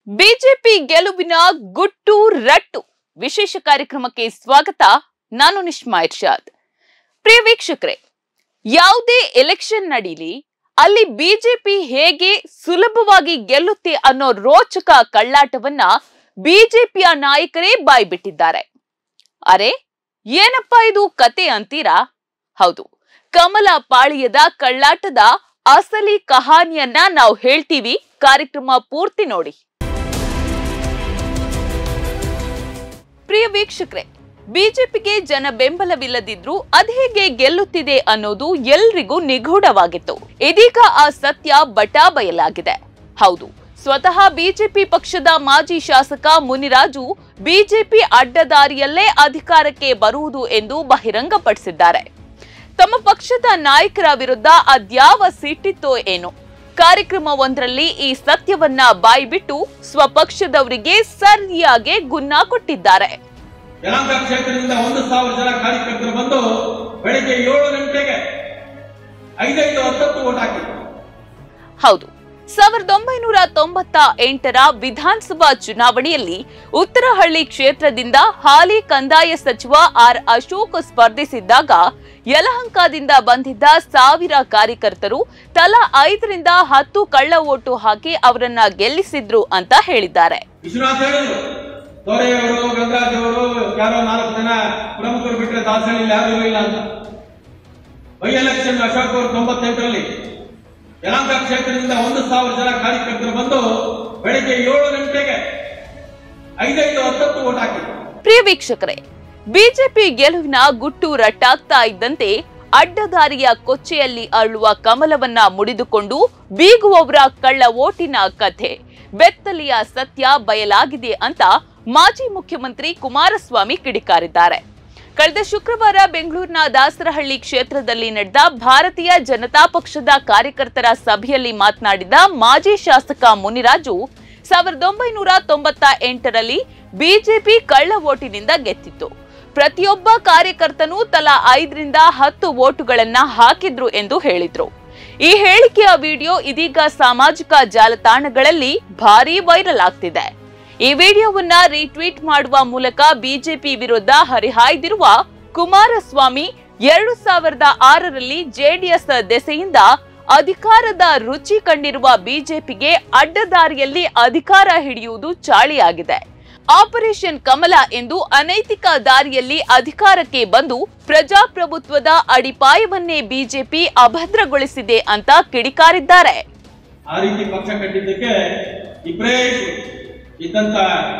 BJP ಗೆಲುವಿನ ಗುಟ್ಟು ರಟ್ಟು ವಿಶೇಷ ಕಾರ್ಯಕ್ರಮಕ್ಕೆ ಸ್ವಾಗತ ನಾನು ನಿಶ್ಮಾ ಇರ್ಷಾದ್ ಪ್ರಿಯ ವೀಕ್ಷಕರೇ ಯಾವುದೇ ಎಲೆಕ್ಷನ್ ನಡೀಲಿ ಅಲ್ಲಿ ಬಿಜೆಪಿ ಹೇಗೆ ಸುಲಭವಾಗಿ ಗೆಲ್ಲುತ್ತೆ ಅನ್ನೋ ರೋಚಕ ಕಳ್ಳಾಟವನ್ನ ಬಿಜೆಪಿಯ ನಾಯಕರೇ ಬಾಯ್ಬಿಟ್ಟಿದ್ದಾರೆ ಅರೆ ಏನಪ್ಪಾ ಇದು ಕತೆ ಅಂತೀರಾ ಹೌದು ಕಮಲ ಪಾಳಿಯದ ಕಳ್ಳಾಟದ ಅಸಲಿ ಕಹಾನಿಯನ್ನ ನಾವು ಹೇಳ್ತೀವಿ ಕಾರ್ಯಕ್ರಮ ಪೂರ್ತಿ ನೋಡಿ ಪ್ರಿಯ ವೀಕ್ಷಕರೇ ಬಿಜೆಪಿಗೆ ಜನ ಬೆಂಬಲವಿಲ್ಲದಿದ್ರೂ ಅದ್ಹೇಗೆ ಗೆಲ್ಲುತ್ತಿದೆ ಅನ್ನೋದು ಎಲ್ರಿಗೂ ನಿಗೂಢವಾಗಿತ್ತು ಇದೀಗ ಆ ಸತ್ಯ ಬಟಾ ಬಯಲಾಗಿದೆ ಹೌದು ಸ್ವತಃ ಬಿಜೆಪಿ ಪಕ್ಷದ ಮಾಜಿ ಶಾಸಕ ಮುನಿರಾಜು ಬಿಜೆಪಿ ಅಡ್ಡದಾರಿಯಲ್ಲೇ ಅಧಿಕಾರಕ್ಕೆ ಬರುವುದು ಎಂದು ಬಹಿರಂಗಪಡಿಸಿದ್ದಾರೆ ತಮ್ಮ ಪಕ್ಷದ ನಾಯಕರ ವಿರುದ್ಧ ಅದ್ಯಾವ ಸಿಟ್ಟಿತ್ತೋ ಏನೋ ಕಾರ್ಯಕ್ರಮವೊಂದರಲ್ಲಿ ಈ ಸತ್ಯವನ್ನ ಬಾಯ್ಬಿಟ್ಟು ಸ್ವಪಕ್ಷದವರಿಗೆ ಸರಿಯಾಗಿ ಗುನ್ನ ಕೊಟ್ಟಿದ್ದಾರೆ ಯಲಹಂಕ ಕ್ಷೇತ್ರದಿಂದ ಒಂದು ಸಾವಿರ ಜನ ಕಾರ್ಯಕರ್ತರು ಬಂದು ಬೆಳಿಗ್ಗೆ ಏಳು ಗಂಟೆಗೆ ಐದೈದು ಹತ್ತತ್ತು ಓಟ್ ಹಾಕಿದ್ರು ಹೌದು ಸಾವಿರದ ಒಂಬೈನೂರ ತೊಂಬತ್ತ ಎಂಟರ ವಿಧಾನಸಭಾ ಚುನಾವಣೆಯಲ್ಲಿ ಉತ್ತರಹಳ್ಳಿ ಕ್ಷೇತ್ರದಿಂದ ಹಾಲಿ ಕಂದಾಯ ಸಚಿವ ಆರ್ ಅಶೋಕ್ ಸ್ಪರ್ಧಿಸಿದ್ದಾಗ ಯಲಹಂಕದಿಂದ ಬಂದಿದ್ದ ಸಾವಿರ ಕಾರ್ಯಕರ್ತರು ತಲಾ ಐದರಿಂದ ಹತ್ತು ಕಳ್ಳ ಓಟು ಹಾಕಿ ಅವರನ್ನ ಗೆಲ್ಲಿಸಿದ್ರು ಅಂತ ಹೇಳಿದ್ದಾರೆ ವಿಶ್ವನಾಥ್ ಹೇಳಿದ್ರು ದೊರೆಯವರು ಗಂಗರಾಜ್ ಅವರು ಯಾರೋ ನಾಲ್ಕು ಜನ ಪ್ರಮುಖರು ಬಿಟ್ಟರೆ ದಾಸಹಳ್ಳಿ ಯಾರು ಇಲ್ಲ ಅಂತ ಬೈ ಎಲೆಕ್ಷನ್ ಅಶೋಕ್ ಅವರು ತೊಂಬತ್ತೆಂಟರಲ್ಲಿ ಯಲಹಂಕ ಕ್ಷೇತ್ರದಿಂದ ಒಂದು ಸಾವಿರ ಜನ ಕಾರ್ಯಕರ್ತರು ಬಂದು ಬೆಳಿಗ್ಗೆ ಏಳು ಗಂಟೆಗೆ ಐದೈದು ಹತ್ತತ್ತು ಓಟ್ ಹಾಕಿದ್ರು ಪ್ರಿಯ ವೀಕ್ಷಕರೇ ಬಿಜೆಪಿ ಗೆಲುವಿನ ಗುಟ್ಟು ರಟ್ಟಾಗ್ತಾ ಇದ್ದಂತೆ ಅಡ್ಡದಾರಿಯ ಕೊಚ್ಚೆಯಲ್ಲಿ ಅರಳುವ ಕಮಲವನ್ನ ಮುಡಿದುಕೊಂಡು ಬೀಗುವವರ ಕಳ್ಳ ಓಟಿನ ಕಥೆ ಬೆತ್ತಲೆಯ ಸತ್ಯ ಬಯಲಾಗಿದೆ ಅಂತ ಮಾಜಿ ಮುಖ್ಯಮಂತ್ರಿ ಕುಮಾರಸ್ವಾಮಿ ಕಿಡಿಕಾರಿದ್ದಾರೆ ಕಳೆದ ಶುಕ್ರವಾರ ಬೆಂಗಳೂರಿನ ದಾಸರಹಳ್ಳಿ ಕ್ಷೇತ್ರದಲ್ಲಿ ನಡೆದ ಭಾರತೀಯ ಜನತಾ ಪಕ್ಷದ ಕಾರ್ಯಕರ್ತರ ಸಭೆಯಲ್ಲಿ ಮಾತನಾಡಿದ ಮಾಜಿ ಶಾಸಕ ಮುನಿರಾಜು ಸಾವಿರದ ಒಂಬೈನೂರ ತೊಂಬತ್ತ ಎಂಟರಲ್ಲಿ ಬಿಜೆಪಿ ಕಳ್ಳ ಓಟಿನಿಂದ ಗೆದ್ದಿತ್ತು ಪ್ರತಿಯೊಬ್ಬ ಕಾರ್ಯಕರ್ತನೂ ತಲಾ ಐದರಿಂದ ಹತ್ತು ಓಟುಗಳನ್ನ ಹಾಕಿದ್ರು ಎಂದು ಹೇಳಿದ್ರು ಈ ಹೇಳಿಕೆಯ ವಿಡಿಯೋ ಇದೀಗ ಸಾಮಾಜಿಕ ಜಾಲತಾಣಗಳಲ್ಲಿ ಭಾರೀ ವೈರಲ್ ಆಗ್ತಿದೆ ಈ ವಿಡಿಯೋವನ್ನ ರೀಟ್ವೀಟ್ ಮಾಡುವ ಮೂಲಕ ಬಿಜೆಪಿ ವಿರುದ್ಧ ಹರಿಹಾಯ್ದಿರುವ ಕುಮಾರಸ್ವಾಮಿ ಎರಡು ಸಾವಿರದ ಆರರಲ್ಲಿ ಜೆಡಿಎಸ್ ದೆಸೆಯಿಂದ ಅಧಿಕಾರದ ರುಚಿ ಕಂಡಿರುವ ಬಿಜೆಪಿಗೆ ಅಡ್ಡದಾರಿಯಲ್ಲಿ ಅಧಿಕಾರ ಹಿಡಿಯುವುದು ಚಾಳಿಯಾಗಿದೆ ಆಪರೇಷನ್ ಕಮಲ ಎಂದು ಅನೈತಿಕ ದಾರಿಯಲ್ಲಿ ಅಧಿಕಾರಕ್ಕೆ ಬಂದು ಪ್ರಜಾಪ್ರಭುತ್ವದ ಅಡಿಪಾಯವನ್ನೇ ಬಿಜೆಪಿ ಅಭದ್ರಗೊಳಿಸಿದೆ ಅಂತ ಕಿಡಿಕಾರಿದ್ದಾರೆ ಆ ರೀತಿ ಪಕ್ಷ ಕಟ್ಟಿದ್ದಕ್ಕೆ ಇಬ್ಬರೇ ಇದ್ದಂತ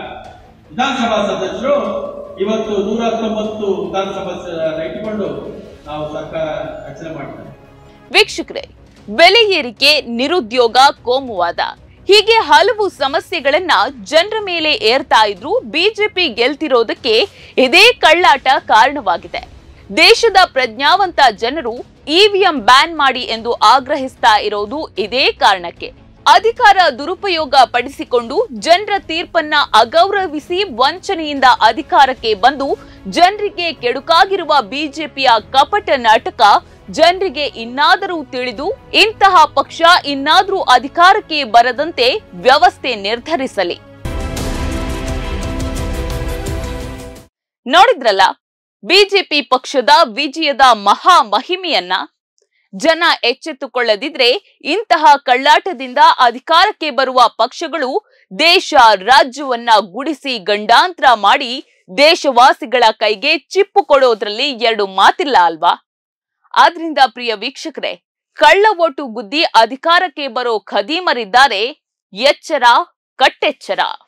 ವಿಧಾನಸಭಾ ಸದಸ್ಯರು ಇವತ್ತು ನೂರ ಹತ್ತೊಂಬತ್ತು ವಿಧಾನಸಭಾ ಸ- ಇಟ್ಟುಕೊಂಡು ನಾವು ಸರ್ಕಾರ ರಚನೆ ಮಾಡ್ತೇವೆ ವೀಕ್ಷಕರೇ ಬೆಲೆ ಏರಿಕೆ ನಿರುದ್ಯೋಗ ಕೋಮುವಾದ ಹೀಗೆ ಹಲವು ಸಮಸ್ಯೆಗಳನ್ನ ಜನರ ಮೇಲೆ ಏರ್ತಾ ಇದ್ರು ಬಿಜೆಪಿ ಗೆಲ್ತಿರೋದಕ್ಕೆ ಇದೇ ಕಳ್ಳಾಟ ಕಾರಣವಾಗಿದೆ ದೇಶದ ಪ್ರಜ್ಞಾವಂತ ಜನರು ಇವಿಎಂ ಬ್ಯಾನ್ ಮಾಡಿ ಎಂದು ಆಗ್ರಹಿಸ್ತಾ ಇರೋದು ಇದೇ ಕಾರಣಕ್ಕೆ ಅಧಿಕಾರ ದುರುಪಯೋಗ ಪಡಿಸಿಕೊಂಡು ಜನರ ತೀರ್ಪನ್ನ ಅಗೌರವಿಸಿ ವಂಚನೆಯಿಂದ ಅಧಿಕಾರಕ್ಕೆ ಬಂದು ಜನರಿಗೆ ಕೆಡುಕಾಗಿರುವ ಬಿಜೆಪಿಯ ಕಪಟ ನಾಟಕ ಜನರಿಗೆ ಇನ್ನಾದರೂ ತಿಳಿದು ಇಂತಹ ಪಕ್ಷ ಇನ್ನಾದ್ರೂ ಅಧಿಕಾರಕ್ಕೆ ಬರದಂತೆ ವ್ಯವಸ್ಥೆ ನಿರ್ಧರಿಸಲಿ ನೋಡಿದ್ರಲ್ಲ ಬಿಜೆಪಿ ಪಕ್ಷದ ವಿಜಯದ ಮಹಾ ಮಹಿಮೆಯನ್ನ ಜನ ಎಚ್ಚೆತ್ತುಕೊಳ್ಳದಿದ್ರೆ ಇಂತಹ ಕಳ್ಳಾಟದಿಂದ ಅಧಿಕಾರಕ್ಕೆ ಬರುವ ಪಕ್ಷಗಳು ದೇಶ ರಾಜ್ಯವನ್ನ ಗುಡಿಸಿ ಗಂಡಾಂತರ ಮಾಡಿ ದೇಶವಾಸಿಗಳ ಕೈಗೆ ಚಿಪ್ಪು ಕೊಡೋದ್ರಲ್ಲಿ ಎರಡು ಮಾತಿಲ್ಲ ಅಲ್ವಾ ಆದ್ರಿಂದ ಪ್ರಿಯ ವೀಕ್ಷಕರೇ ಕಳ್ಳ ಓಟು ಗುದ್ದಿ ಅಧಿಕಾರಕ್ಕೆ ಬರೋ ಖದೀಮರಿದ್ದಾರೆ ಎಚ್ಚರ ಕಟ್ಟೆಚ್ಚರ